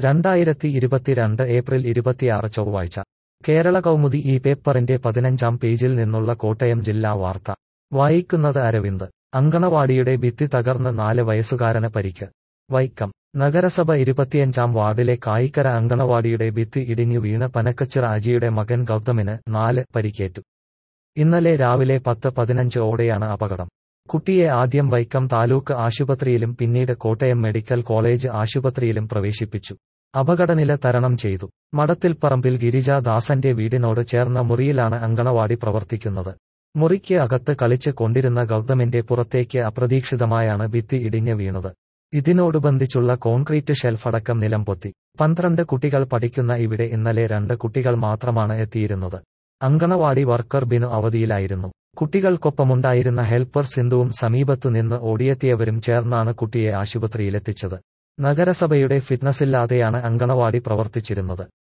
രണ്ടായിരത്തി ഇരുപത്തിരണ്ട് ഏപ്രിൽ ഇരുപത്തിയാറ് ചൊവ്വാഴ്ച കേരള കൗമുദി ഈ പേപ്പറിന്റെ പതിനഞ്ചാം പേജിൽ നിന്നുള്ള കോട്ടയം ജില്ലാ വാർത്ത വായിക്കുന്നത് അരവിന്ദ് അങ്കണവാടിയുടെ ഭിത്തി തകർന്ന് നാല് വയസ്സുകാരന് പരിക്ക് വൈക്കം നഗരസഭ ഇരുപത്തിയഞ്ചാം വാർഡിലെ കായിക്കര അങ്കണവാടിയുടെ ഭിത്തി ഇടിഞ്ഞു വീണ് പനക്കച്ചിറ അജിയുടെ മകൻ ഗൗതമിന് നാല് പരിക്കേറ്റു ഇന്നലെ രാവിലെ പത്ത് പതിനഞ്ച് ഓടെയാണ് അപകടം കുട്ടിയെ ആദ്യം വൈക്കം താലൂക്ക് ആശുപത്രിയിലും പിന്നീട് കോട്ടയം മെഡിക്കൽ കോളേജ് ആശുപത്രിയിലും പ്രവേശിപ്പിച്ചു അപകടനില തരണം ചെയ്തു മടത്തിൽപ്പറമ്പിൽ ഗിരിജാദാസന്റെ വീടിനോട് ചേർന്ന മുറിയിലാണ് അങ്കണവാടി പ്രവർത്തിക്കുന്നത് മുറിക്ക് അകത്ത് കളിച്ച് കൊണ്ടിരുന്ന ഗൗതമിന്റെ പുറത്തേക്ക് അപ്രതീക്ഷിതമായാണ് ഭിത്തി ഇടിഞ്ഞ് വീണത് ഇതിനോടുബന്ധിച്ചുള്ള കോൺക്രീറ്റ് ഷെൽഫടക്കം നിലംപൊത്തി പന്ത്രണ്ട് കുട്ടികൾ പഠിക്കുന്ന ഇവിടെ ഇന്നലെ രണ്ട് കുട്ടികൾ മാത്രമാണ് എത്തിയിരുന്നത് അങ്കണവാടി വർക്കർ ബിനു അവധിയിലായിരുന്നു കുട്ടികൾക്കൊപ്പമുണ്ടായിരുന്ന ഹെൽപ്പർ സിന്ധുവും സമീപത്തു നിന്ന് ഓടിയെത്തിയവരും ചേർന്നാണ് കുട്ടിയെ ആശുപത്രിയിലെത്തിച്ചത് നഗരസഭയുടെ ഫിറ്റ്നസില്ലാതെയാണ് അങ്കണവാടി പ്രവർത്തിച്ചിരുന്നത്